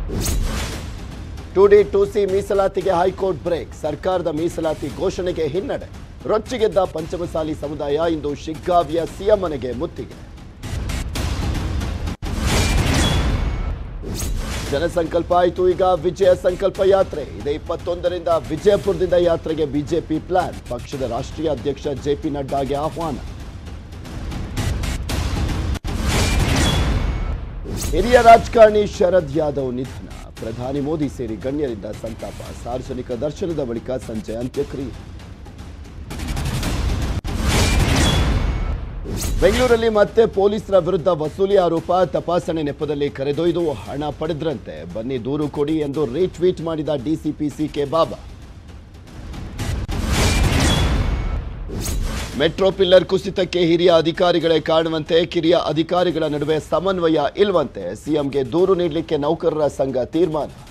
to D two C ಮೀಸಲಾತಿಗೆ high court break ಸರ್ಕಾರದ ಮೀಸಲಾತಿ ಘೋಷಣೆಗೆ ಹಿನ್ನಡೆ ರೊಚ್ಚಿಗೆದ್ದ ಪಂಚಮಸಾಲಿ ಸಮುದಾಯ ಇಂದು ಶಿಗ್ಗಾವಿಯ ಸಿಎಂ ಮನೆಗೆ ಮುತ್ತಿಗೆ ಜನಸಂಕಲ್ಪ ಆಯಿತು ಈಗ ವಿಜಯ ಸಂಕಲ್ಪ ಯಾತ್ರೆ ಇದೇ ಇಪ್ಪತ್ತೊಂದರಿಂದ ವಿಜಯಪುರದಿಂದ ಯಾತ್ರೆಗೆ ಬಿಜೆಪಿ ಪ್ಲಾನ್ ಪಕ್ಷದ ರಾಷ್ಟ್ರೀಯ ಅಧ್ಯಕ್ಷ ಜೆಪಿ ನಡ್ಡಾಗೆ ಆಹ್ವಾನ ಹಿರಿಯ ರಾಜಕಾರಣಿ ಶರದ್ ಯಾದವ್ ನಿಧನ ಪ್ರಧಾನಿ ಮೋದಿ ಸೇರಿ ಗಣ್ಯರಿಂದ ಸಂತಾಪ ಸಾರ್ವಜನಿಕ ದರ್ಶನದ ಬಳಿಕ ಸಂಜೆ ಅಂತ್ಯಕ್ರಿಯೆ ಬೆಂಗಳೂರಲ್ಲಿ ಮತ್ತೆ ಪೊಲೀಸರ ವಿರುದ್ಧ ವಸೂಲಿ ಆರೋಪ ತಪಾಸಣೆ ನೆಪದಲ್ಲಿ ಕರೆದೊಯ್ದು ಹಣ ಪಡೆದ್ರಂತೆ ಬನ್ನಿ ದೂರು ಕೊಡಿ ಎಂದು ರೀಟ್ವೀಟ್ ಮಾಡಿದ DCP C K Baba metro pillar ಕುಸಿತಕ್ಕೆ ಹಿರಿಯ ಅಧಿಕಾರಿಗಳೇ ಕಾಣುವಂತೆ ಕಿರಿಯ ಅಧಿಕಾರಿಗಳ ನಡುವೆ ಸಮನ್ವಯ ಇಲ್ವಂತೆ ಸಿಎಂಗೆ ದೂರು ನೀಡಲಿಕ್ಕೆ ನೌಕರರ ಸಂಘ ತೀರ್ಮಾನ